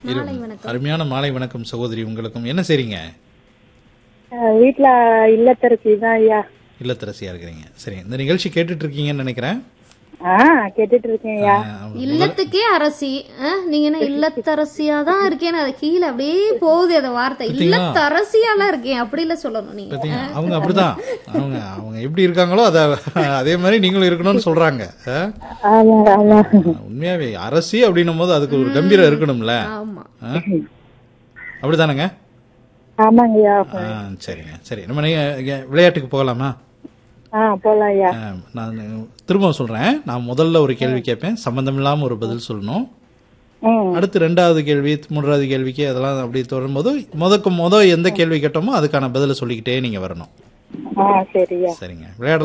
இரு- மாலை வணக்கம். அருமையான மாலை வணக்கம் சகோதரி உங்களுக்கும் என்ன செய்றீங்க அஹ் வீட்ல இல்லத்தரசி தான் ஐயா இல்லத்தரசியா இருக்கிறீங்க சரி இந்த நிகழ்ச்சி கேட்டுட்டு இருக்கீங்கன்னு நினைக்கிறேன் ஆ கேட்டுட்டு இருக்கேன் ஐயா ஆஹ், இல்லத்துக்கே அரசி ஆ, நீங்க என்ன இல்லத்தரசியா தான் இருக்கேன்னு அது கீழே அப்படியே போகுது அந்த வார்த்தை இல்லத்தரசியாலாம் இருக்கேன் அப்படி இல்ல சொல்லணும் நீங்க பாத்தீங்க அவங்க அப்படிதான் அவங்க அவங்க எப்படி இருக்காங்களோ அத அதே மாதிரி நீங்களும் இருக்கணும்னு சொல்றாங்க ஆஹ்? ஆமா ஆமா உண்மையாவே அரசி அப்படின்னும் போது அதுக்கு ஒரு கம்பீரம் இருக்கணும்ல ஆமா ஆஹ்? அப்படிதானங்க ஆமாங்க ஐயா ஆ, சரிங்க சரி நம்ம நீங்க இங்க விளையாட்டுக்கு போகலாமா ஆ போலாம் ஐயா ஆ, நான் திரும்ப சொல்றேன் நான் முதல்ல ஒரு கேள்வி கேட்பேன் சம்பந்தம் இல்லாம ஒரு பதில் சொல்லணும் ம் அடுத்து ரெண்டாவது கேள்வி மூன்றாவது கேள்விக்கு அதெல்லாம் அப்படி தொடரும்போது முதக்கு முத எந்த கேள்வி கேட்டோமோ அதுக்கான பதிலை சொல்லிக்கிட்டே நீங்க வரணும் ஆ சரியா சரிங்க விளையாட